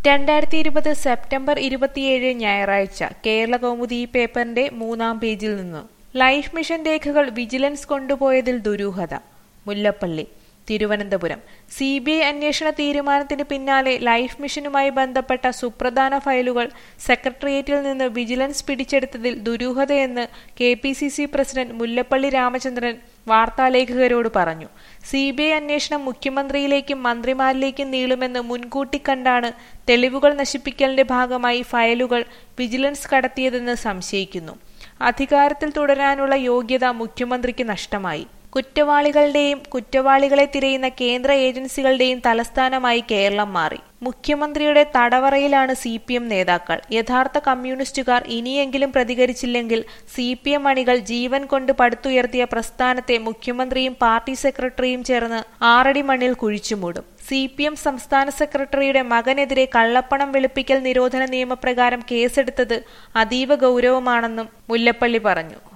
രണ്ടായിരത്തി ഇരുപത് സെപ്റ്റംബർ ഇരുപത്തിയേഴ് ഞായറാഴ്ച കേരള കൗമുദി ഈ പേപ്പറിന്റെ മൂന്നാം പേജിൽ നിന്ന് ലൈഫ് മിഷൻ രേഖകൾ വിജിലൻസ് കൊണ്ടുപോയതിൽ ദുരൂഹത Mullappally Thiruvananthapuram C B I അന്വേഷണ തീരുമാനത്തിന് പിന്നാലെ ലൈഫ് മിഷനുമായി ബന്ധപ്പെട്ട സുപ്രധാന ഫയലുകൾ സെക്രട്ടേറിയറ്റിൽ നിന്ന് വിജിലൻസ് പിടിച്ചെടുത്തതിൽ ദുരൂഹതയെന്ന് K P C C president Mullappally Ramachandran വാർത്താലേഖകരോട് പറഞ്ഞു സി ബി ഐ അന്വേഷണം മുഖ്യമന്ത്രിയിലേക്കും മന്ത്രിമാരിലേക്കും നീളുമെന്ന് മുൻകൂട്ടി കണ്ടാണ് തെളിവുകൾ നശിപ്പിക്കലിന്റെ ഭാഗമായി ഫയലുകൾ വിജിലൻസ് കടത്തിയതെന്ന് സംശയിക്കുന്നു അധികാരത്തിൽ തുടരാനുള്ള യോഗ്യത മുഖ്യമന്ത്രിക്ക് നഷ്ടമായി കുറ്റവാളികളുടെയും കുറ്റവാളികളെ തിരയുന്ന കേന്ദ്ര ഏജൻസികളുടെയും തലസ്ഥാനമായി കേരളം മാറി മുഖ്യമന്ത്രിയുടെ തടവറയിലാണ് സി പി എം നേതാക്കൾ യഥാർത്ഥ കമ്മ്യൂണിസ്റ്റുകാർ ഇനിയെങ്കിലും പ്രതികരിച്ചില്ലെങ്കിൽ സി പി എം അണികൾ ജീവൻ കൊണ്ട് പടുത്തുയർത്തിയ പ്രസ്ഥാനത്തെ മുഖ്യമന്ത്രിയും പാർട്ടി സെക്രട്ടറിയും ചേർന്ന് ആറടി മണ്ണിൽ കുഴിച്ചുമൂടും സി പി എം സംസ്ഥാന സെക്രട്ടറിയുടെ മകനെതിരെ കള്ളപ്പണം വെളുപ്പിക്കൽ നിരോധന നിയമപ്രകാരം കേസെടുത്തത് അതീവ ഗൗരവമാണെന്നും മുല്ലപ്പള്ളി പറഞ്ഞു